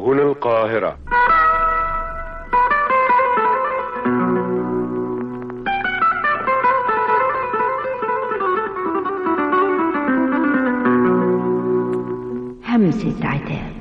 هنا القاهرة همسة عتاب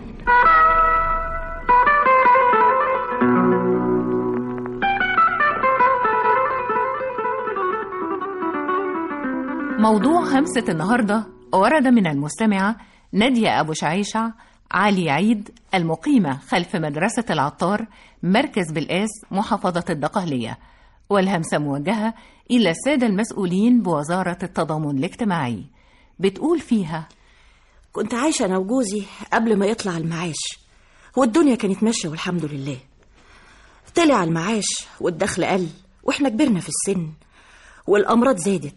موضوع همسة النهاردة ورد من المستمعة نادية أبو شعيشع علي عيد المقيمة خلف مدرسة العطار مركز بالقاس محافظة الدقهلية والهمسة موجهة إلى السادة المسؤولين بوزارة التضامن الاجتماعي بتقول فيها كنت عايشة أنا وجوزي قبل ما يطلع المعاش والدنيا كانت ماشية والحمد لله طلع المعاش والدخل قل وإحنا كبرنا في السن والأمراض زادت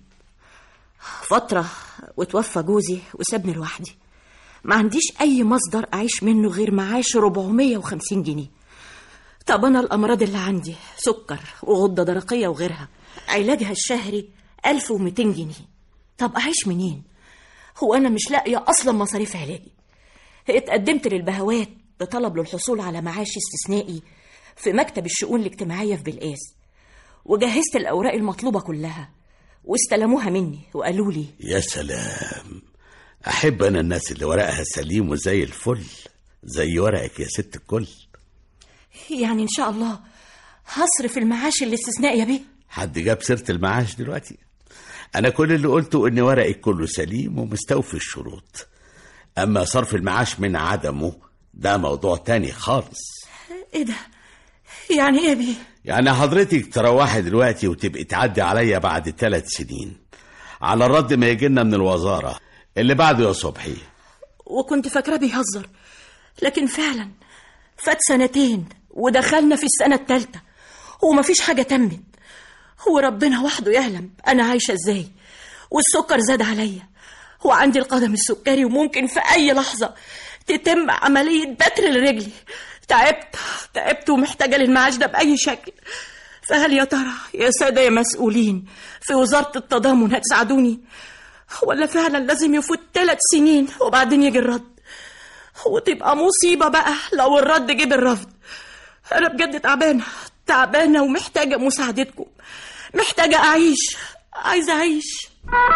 فترة وتوفى جوزي وسابني لوحدي ما عنديش أي مصدر أعيش منه غير معاش 450 جنيه طب أنا الأمراض اللي عندي سكر وغدة درقية وغيرها علاجها الشهري 1200 جنيه طب أعيش منين؟ هو أنا مش لاقية أصلا مصاريف علاجي اتقدمت للبهوات بطلب للحصول على معاش استثنائي في مكتب الشؤون الاجتماعية في بلقاس وجهزت الأوراق المطلوبة كلها واستلموها مني وقالوا لي يا سلام أحب أنا الناس اللي ورقها سليم وزي الفل زي ورقك يا ست الكل يعني إن شاء الله هصرف المعاش الاستثنائي يا بيه حد جاب سيرة المعاش دلوقتي أنا كل اللي قلته إن ورقك كله سليم ومستوفي الشروط أما صرف المعاش من عدمه ده موضوع تاني خالص إيه ده؟ يعني إيه يا بيه؟ يعني حضرتك تروحي دلوقتي وتبقي تعدي عليا بعد ثلاث سنين على الرد ما يجينا من الوزارة اللي بعده يا صبحي وكنت فاكراه بيهزر لكن فعلا فات سنتين ودخلنا في السنة التالتة ومفيش حاجة تمت هو ربنا وحده يعلم أنا عايشة إزاي والسكر زاد عليا وعندي القدم السكري وممكن في أي لحظة تتم عملية بتر لرجلي تعبت تعبت ومحتاجة للمعاش ده بأي شكل فهل يا ترى يا سادة يا مسؤولين في وزارة التضامن هتساعدوني ولا فعلا لازم يفوت ثلاث سنين وبعدين يجي الرد وتبقى مصيبة بقى لو الرد جه بالرفض أنا بجد تعبانة تعبانة ومحتاجة مساعدتكم محتاجة أعيش عايزة أعيش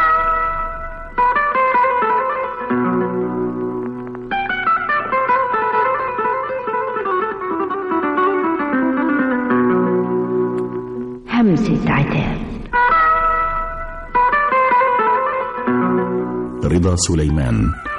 همسة عتاب رضا سليمان